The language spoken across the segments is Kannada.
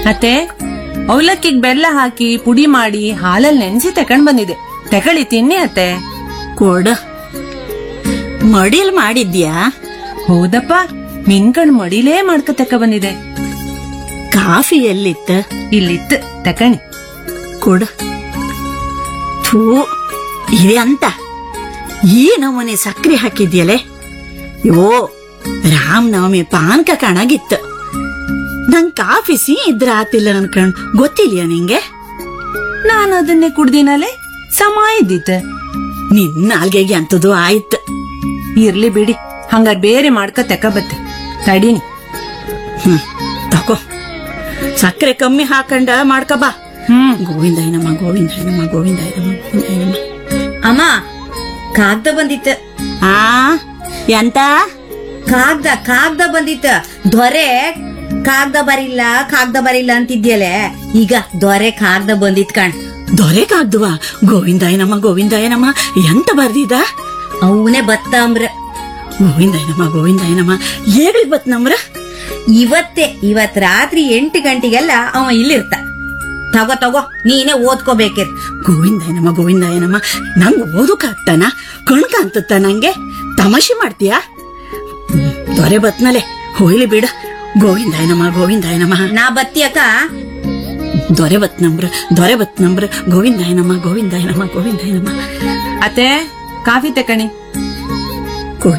ಅತ್ತೆ ಅವಲಕ್ಕಿಗ್ ಬೆಲ್ಲ ಹಾಕಿ ಪುಡಿ ಮಾಡಿ ಹಾಲಲ್ಲಿ ನೆನೆಸಿ ತಕೊಂಡ್ ಬಂದಿದೆ ತಗೊಳ್ಳಿ ತಿನ್ನಿ ಅತ್ತೆ ಕೊಡ ಮಡಿಲ್ ಮಾಡಿದ್ಯಾ ಹೌದಪ್ಪ ಮಿನ್ಕಣ್ ಮಡಿಲೇ ಮಾಡ್ಕ ತಕ ಬಂದಿದೆ ಕಾಫಿ ಎಲ್ಲಿತ್ತ ಇಲ್ಲಿತ್ತು ತಕಣಿ ಕೊಡ ಥೂ ಇದೆ ಅಂತ ಈ ನಮೂನೆ ಸಕ್ರೆ ಹಾಕಿದ್ಯಲೆ ಯೋ ರಾಮನವಮಿ ಪಾನಕ ಕಾಣಾಗಿತ್ತು ನಂಗ್ ಕಾಫಿ ಸಿ ಇದ್ರ ಆತಿಲ್ಲ ನನ್ ಕಣ್ ಗೊತ್ತಿಲ್ಯಾ ನಿಂಗೆ ನಾನು ಅದನ್ನೇ ಕುಡ್ದಿನಲೆ ಸಮ ಇದ್ದಿತ್ತು ನಿನ್ನ ನಾಲ್ಗೆಗೆ ಅಂತದು ಆಯ್ತು ಇರ್ಲಿ ಬಿಡಿ ಹಂಗಾರ್ ಬೇರೆ ಮಾಡ್ಕ ತಕ ಬತ್ತೆ ತಡೀನಿ ಹ್ಮ್ ತಕೋ ಸಕ್ಕರೆ ಕಮ್ಮಿ ಹಾಕಂಡ ಮಾಡ್ಕ ಬಾ ಹ್ಮ್ ಗೋವಿಂದಾಯನಮ್ಮ ಗೋವಿಂದಾಯನಮ್ಮ ಗೋವಿಂದಾಯನಮ್ಮ ಗೋವಿಂದಾಯನಮ್ಮ ಅಮ್ಮ ಕಾಗ್ದ ಬಂದಿತ್ತ ಆ ಎಂತ ಕಾಗ್ದ ಕಾಗ್ದ ಬಂದಿತ್ತ ದೊರೆ ಕಾಗ್ದ ಬರಿಲ್ಲ ಕಾಗ್ದ ಬರಿಲ್ಲ ಅಂತಿದ್ಯಲೆ ಈಗ ದೊರೆ ಕಾಗ್ದ ಬಂದಿತ್ ಕಣ್ ದೊರೆಗಾಗ್ದುವ ಗೋವಿಂದಾಯನಮ್ಮ ಗೋವಿಂದಾಯನಮ್ಮ ಎಂತ ಬರ್ದಿದ ಅವನೇ ಬತ್ತ ಅಂಬ್ರ ಗೋವಿಂದಾಯನಮ್ಮ ಗೋವಿಂದಾಯನಮ್ಮ ಏಗ್ಲಿ ಬತ್ ನಮ್ರ ಇವತ್ತೇ ಇವತ್ ರಾತ್ರಿ ಎಂಟು ಗಂಟೆಗೆಲ್ಲ ಅವ ಇಲ್ಲಿರ್ತ ತಗೋ ತಗೋ ನೀನೇ ಓದ್ಕೋಬೇಕಿರ್ ಗೋವಿಂದಾಯನಮ್ಮ ಗೋವಿಂದಾಯನಮ್ಮ ನಂಗ್ ಓದಕ್ಕಾಗ್ತಾನ ಕಣ್ಕ ಅಂತತ್ತ ನಂಗೆ ತಮಾಷೆ ಮಾಡ್ತೀಯಾ ಹ್ಮ್, ದೊರೆ ಬತ್ನಲೆ ಹೋಯ್ಲಿ ಬಿಡ ಗೋವಿಂದಾಯನಮ್ಮ ಗೋವಿಂದಾಯನಮ್ಮ ನಾ ಬತ್ತಿಯಕ್ಕ ದೊರೆ ಬತ್ ನಮ್ರ ದೊರೆ ಬತ್ ನಮ್ರ ಗೋವಿಂದಾಯನಮ್ಮ ಗೋವಿಂದಾಯನಮ್ಮ ಗೋವಿಂದಾಯನಮ್ಮ ಅತ್ತೆ ಕಾಫಿ ತಕಣಿ ಕೊಡ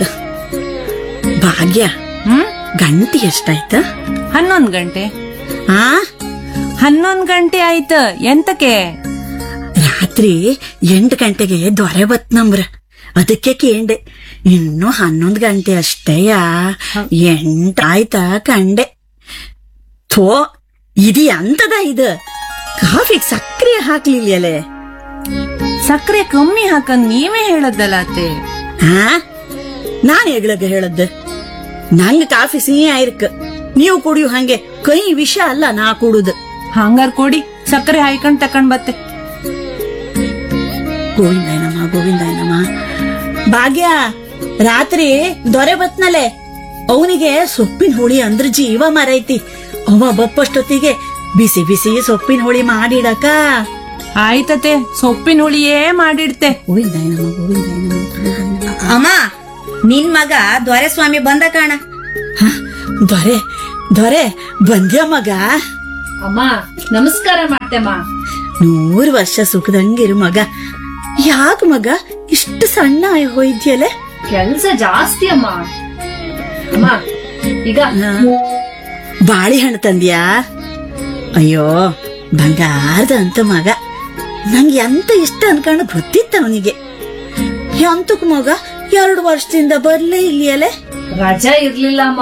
ಭಾಗ್ಯ ಹ್ಮ್ ಗಂಟಿ ಎಷ್ಟಾಯ್ತ ಹನ್ನೊಂದ್ ಗಂಟೆ ಆ ಹನ್ನೊಂದ್ ಗಂಟೆ ಆಯ್ತು ಎಂತಕ್ಕೆ ರಾತ್ರಿ ಎಂಟು ಗಂಟೆಗೆ ದೊರೆ ಬತ್ ನಮ್ರ ಅದಕ್ಕೆ ಕೇಂಡೆ ಇನ್ನು ಹನ್ನೊಂದು ಗಂಟೆ ಅಷ್ಟೇಯ ಎಂಟ ಆಯ್ತಾ ಕಂಡೆ ಥೋ ಇದು ಅಂತದ ಇದು ಕಾಫಿಗ್ ಸಕ್ರೆ ಹಾಕ್ಲಿಲ್ಲಲೆ ಸಕ್ಕರೆ ಕಮ್ಮಿ ಹಾಕಂದ್ ನೀವೇ ಹೇಳದ್ದಲ್ಲ ಅತ್ತೆ ಹಾ ನಾನ್ ಹೆಗ್ಳಗ ಹೇಳದ್ದು ನಂಗ್ ಕಾಫಿ ಸಿಹಿ ಆಯ್ರಕ್ ನೀವು ಕುಡಿಯು ಹಂಗೆ ಕೈ ವಿಷ ಅಲ್ಲ ನಾ ಕುಡುದು ಹಂಗಾರ್ ಕೊಡಿ ಸಕ್ಕರೆ ಹಾಯ್ಕೊಂಡ್ ತಕೊಂಡ್ ಬತ್ತೆ ಗೋವಿಂದಾಯನಮ್ಮ ಗೋವಿಂದಾಯನಮ್ಮ ಭಾಗ್ಯ ರಾತ್ರಿ ದೊರೆ ಬತ್ನಲೆ ಅವನಿಗೆ ಸೊಪ್ಪಿನ ಹುಳಿ ಅಂದ್ರ ಜೀವ ಮರೈತಿ ಅವ ಬಪ್ಪಷ್ಟೊತ್ತಿಗೆ ಬಿಸಿ ಬಿಸಿ ಸೊಪ್ಪಿನ ಹುಳಿ ಮಾಡಿಡಕ ಆಯ್ತತೆ ಸೊಪ್ಪಿನ ಹುಳಿಯೇ ಮಾಡಿಡ್ತೆ ಗೋವಿಂದಾಯನಮ್ಮ ಗೋವಿಂದಾಯನಮ್ಮ ಗೋವಿಂದಾಯನಮ್ಮ. ಅಮ್ಮ ನಿನ್ ಮಗ ದೊರೆಸ್ವಾಮಿ ಬಂದ ಕಾಣ ಹ, ದೊರೆ ದೊರೆ ಬಂದ್ಯ ಮಗ ಅಮ್ಮ ನಮಸ್ಕಾರ ಮಾಡ್ತೆಮ್ಮ ನೂರು ವರ್ಷ ಸುಖದಂಗಿರು ಮಗ ಯಾಕ ಮಗ ಇಷ್ಟು ಸಣ್ಣ ಆಗಿ ಹೋಯ್ದ್ಯಲೆ ಕೆಲ್ಸ ಜಾಸ್ತಿ ಅಮ್ಮ ಅಮ್ಮ ಈಗ ಬಾಳೆಹಣ್ಣು ತಂದ್ಯಾ ಅಯ್ಯೋ ಬಂಗಾರದ ಅಂತ ಮಗ ನಂಗೆ ಎಂತ ಇಷ್ಟ ಅನ್ಕೊಂಡು ಗೊತ್ತಿತ್ತ ಅವನಿಗೆ ಎಂತಕ್ ಮಗ ಎರಡು ವರ್ಷದಿಂದ ಬರ್ಲೇ ಇಲ್ಲಿಯಲೆ ರಜಾ ಇರ್ಲಿಲ್ಲ ಅಮ್ಮ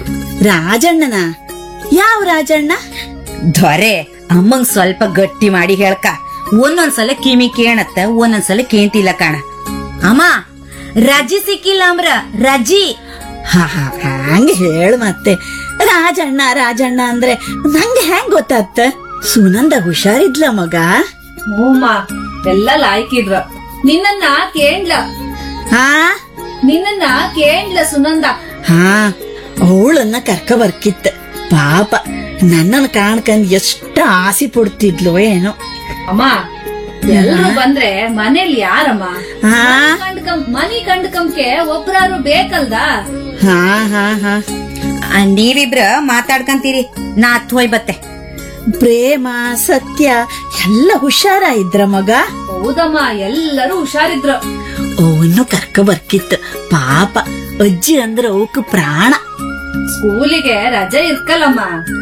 ರಾಜಣ್ಣನ ಯಾವ ರಾಜಣ್ಣ ದೊರೆ ಅಮ್ಮಂಗ್ ಸ್ವಲ್ಪ ಗಟ್ಟಿ ಮಾಡಿ ಹೇಳ್ಕ ಒಂದೊಂದ್ಸಲ ಕಿಮಿ ಕೇಣತ್ತ ಒಂದೊಂದ್ಸಲ ಕೇಂತಿಲ್ಲ ಕಾಣ ಅಮ್ಮ ರಜಿ ಸಿಕ್ಕಿಲ್ಲ ಅಮ್ರ ರಜಿ ಹಾ ಹಾ ಹಂಗ ಹೇಳು ಮತ್ತೆ ರಾಜಣ್ಣ ರಾಜಣ್ಣ ಅಂದ್ರೆ ನಂಗೆ ಹೆಂಗ್ ಗೊತ್ತಾತ್ತ ಸುನಂದ ಹುಷಾರಿದ್ಲ ಮಗ ಹ್ಞೂಮ್ಮ ಎಲ್ಲ ಲಾಯ್ಕಿದ್ರ ನಿನ್ನನ್ನ ಕೇಂಡ್ಲ ಹಾ ನಿನ್ನನ್ನ ಕೇಂಡ್ಲ ಸುನಂದ ಹಾ ಅವಳನ್ನ ಕರ್ಕ ಬರ್ಕಿತ್ತ ಪಾಪ ನನ್ನನ್ನು ಕಾಣ್ಕಂಡ್ ಎಷ್ಟು ಆಸೆ ಪಡ್ತಿದ್ಲು ಏನೋ ಅಮ್ಮ ಎಲ್ರು ಬಂದ್ರೆ ಮನೇಲಿ ಯಾರಮ್ಮ ಹಾ ಕಂಡ್ಕಂ ಮನಿ ಕಂಡ್ಕಂಕೆ ಒಬ್ರಾರು ಬೇಕಲ್ದ ಹಾ ಹಾ ಹಾ ಆ, ನೀವಿಬ್ರ ಮಾತಾಡ್ಕಂತೀರಿ ನಾ ಹತ್ ಹೋಯ್ ಬತ್ತೆ ಪ್ರೇಮ ಸತ್ಯ ಎಲ್ಲ ಹುಷಾರ ಇದ್ರ ಮಗ ಹೌದಮ್ಮ ಎಲ್ಲರೂ ಹುಷಾರಿದ್ರು ಅವನು ಕರ್ಕ ಬರ್ಕಿತ್ತ ಪಾಪ ಅಜ್ಜಿ ಅಂದ್ರ ಅವಕ್ ಪ್ರಾಣ ಸ್ಕೂಲಿಗೆ ರಜೆ ಇರ್ಕಲ್ಲಮ್ಮ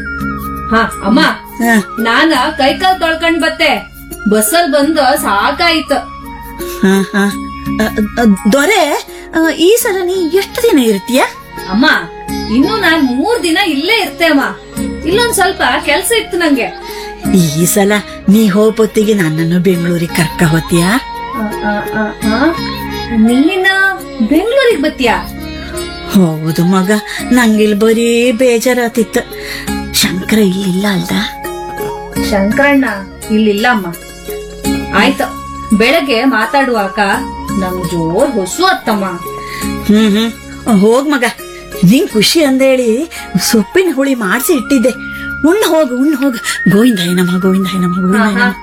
ಹ ಅಮ್ಮ ಹ, ನಾನ ಕೈಕಾಲ್ ತೊಳ್ಕೊಂಡ್ ಬತ್ತೆ ಬಸ್ಸಲ್ ಬಂದು ಸಾಕಾಯ್ತು ಹ, ಹ. ಅ, ಅ, ದೊರೆ ಅ, ಈ ಸಲ ನೀ ಎಷ್ಟು ದಿನ ಇರ್ತೀಯ ಅಮ್ಮ ಇನ್ನು ನಾನ್ ಮೂರ್ ದಿನ ಇಲ್ಲೇ ಇರ್ತೆ ಅಮ್ಮ ಇಲ್ಲೊಂದ್ ಸ್ವಲ್ಪ ಕೆಲ್ಸ ಇತ್ತು ನಂಗೆ ಈ ಸಲ ನೀ ಹೋಗ್ಬೊತ್ತಿಗೆ ನನ್ನನ್ನು ಬೆಂಗಳೂರಿಗೆ ಕರ್ಕ ಹೋತೀಯಾ ಆ, ಆ, ಆ, ಆ. ನೀನ ಬೆಂಗಳೂರಿಗೆ ಬತ್ತೀಯಾ ಹೌದು ಮಗ ನಂಗಿಲ್ ಬರೀ ಬೇಜಾರಾತಿತ್ತು ಶಂಕರ ಇಲ್ಲಿಲ್ಲ ಅಲ್ದ ಶಂಕರಣ್ಣ ಇಲ್ಲಿಲ್ಲ ಅಮ್ಮ ಆಯ್ತು ಬೆಳಗ್ಗೆ ಮಾತಾಡುವಾಗ ನಂಗ್ ಜೋರ್ ಹೊಸು ಅತ್ತಮ್ಮ ಹ್ಮ್ ಹ್ಮ್ ಹೋಗ್ ಮಗ ನಿಂಗ್ ಖುಷಿ ಅಂದೇಳಿ ಸೊಪ್ಪಿನ ಹುಳಿ ಮಾಡಿಸಿ ಇಟ್ಟಿದ್ದೆ ಉಣ್ಣು ಹೋಗು ಉಣ್ಣು ಹೋಗು ಗೋವಿಂದಾಯ ನಮ ಗೋವಿಂದಾಯ ನಮ ಗೋವಿಂದಾಯ ನಮ